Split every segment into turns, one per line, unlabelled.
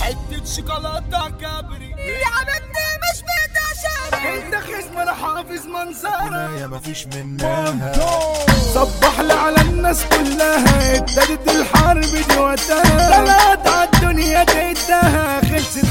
حتة شوكولاتة كبري
يا حبيبتي مش بتعشاني
انت خصم انا حافظ منظرك
يا مفيش منها
صبح لي على الناس كلها ابتدت الحرب دي وقتها طلعت عالدنيا تدها خلصت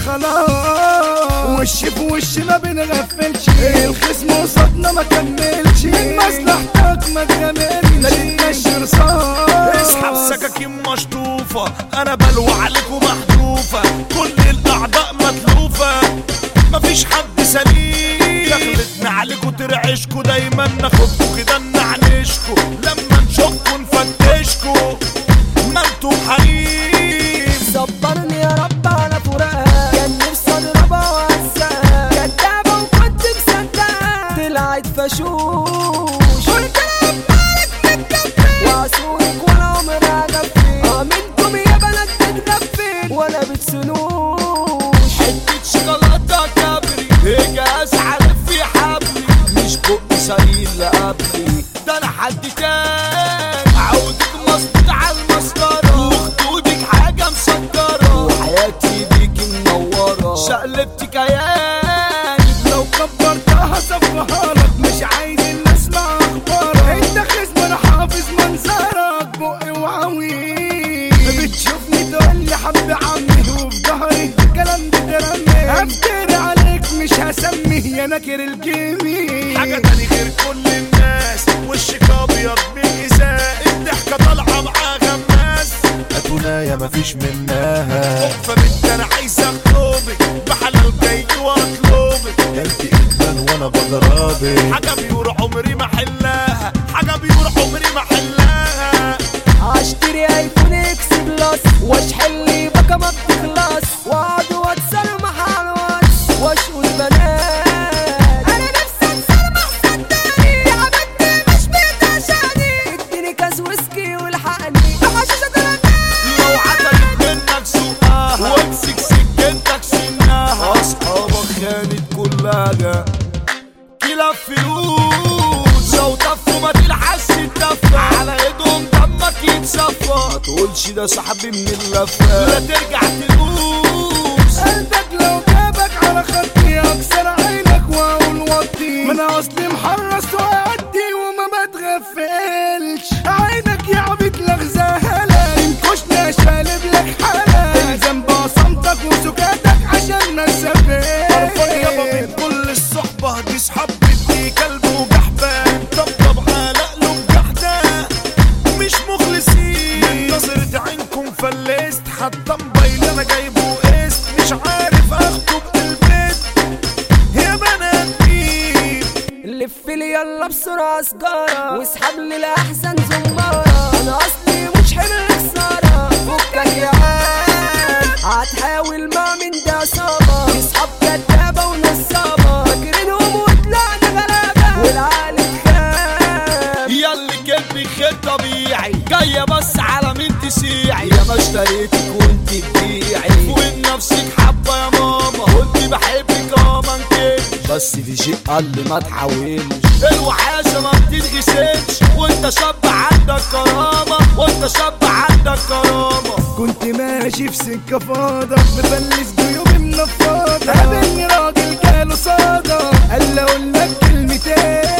خلاص وش في وش ما بنغفلش الخصم قصادنا ما كملش من مصلحتك ما تغامرش لا تتنشر صار
اسحب سكاكين مشطوفة انا بلوى عليكم محذوفة كل الاعضاء متلوفة مفيش حد سليم دخلتنا عليكم ترعشكوا دايما ناخدكوا كده نعنشكوا لما نشوفكوا نفتشكوا ما انتوا حريم
صبرني يا رب على فراقها كان نفسي اضربها واساها كدابة وكنت مصدقها طلعت فشوش قلت لها مالك متكفي وعسولك ولا عمرها غفي اه منكم يا بنات بتغفي ولا بتسنوش
حتة شوكولاتة كبري جهاز عارف في حبلي مش بق سرير لقبلي ده انا حد تاني عودك مظبوط على المسطرة وخدودك حاجة مسكرة وحياتي بيكي منورة شقلبت كياني لو كبرتها صفها لك مش عايز الناس مع اخبارك انت خصم انا حافظ منظرك بقي وعويل بتشوفني تقول لي حب عمي وفي ظهري كلام بترمي افتري عليك مش هسمي يا نكر الجميل
حاجة تاني غير كل الناس وشك ابيض من ازاء الضحكة طالعة معاه غماس اتونا يا مفيش منها فبنت انا عايز اخطبك بحلال جاي واطلبك انت ادمان وانا بضربك حاجة بيور عمري ما حلاها حاجة بيور عمري ما حلاها
اشتري ايفون اكس بلس واشحن لي باقة ما بتخلص واقعد واتسرمح على الواتس واشقول بنات انا نفسي اتسرمح صدقني يا حبيبتي مش بتعشاني اديني كاس ويسكي والحقني بحشاشة درجات
لو عدلت منك سوقها وامسك سكنتك سنها اصحابك خانت كلها كلا فلوس لو طفوا ما تلحقش تدفع على ايدهم دمك يتصفى ما تقولش ده صاحبي من اللفة لا ترجع تدوس قلبك لو جابك على خطي اكسر عينك واقول وطي ما انا اصلي محرص وادي وما بتغفلش عينك يا عبيد لغزاها انكشنا شالب لك حالة الزم بصمتك وسكاتك عشان نسافر
قرفان يابا من كل الصحبة دي صحاب بدي كلب وجحفان طبطب على قلوب جحدان مش مخلصين من نظرة عينكم فلست حتى موبايل انا جايبه قسط مش عارف اخطب البيت يا بنات مين
لف لي يلا بسرعة سجارة واسحب لي الأحزان زمارة أنا أصلي مش حمل خسارة فكك يا عال هتحاول مع من ده عصابة اصحاب كدابة ونصابة فاكرينهم وطلعنا غلابة والعقل اتخاب
ياللي كلبي خير طبيعي جاية بس على مين تسيعي يا ما اشتريتك وانت تبيعي وين نفسك حبة يا ماما وانت بحبك اه ما انكرش بس في شيء قال لي ما تحاولش الوحاشة ما بتتغسلش وانت شاب عندك كرامة وانت شاب عندك كرامة كنت ماشي في سكة فاضة مفلس جيوبي منفضة قابلني راجل جاله صادة قال لي اقول لك كلمتين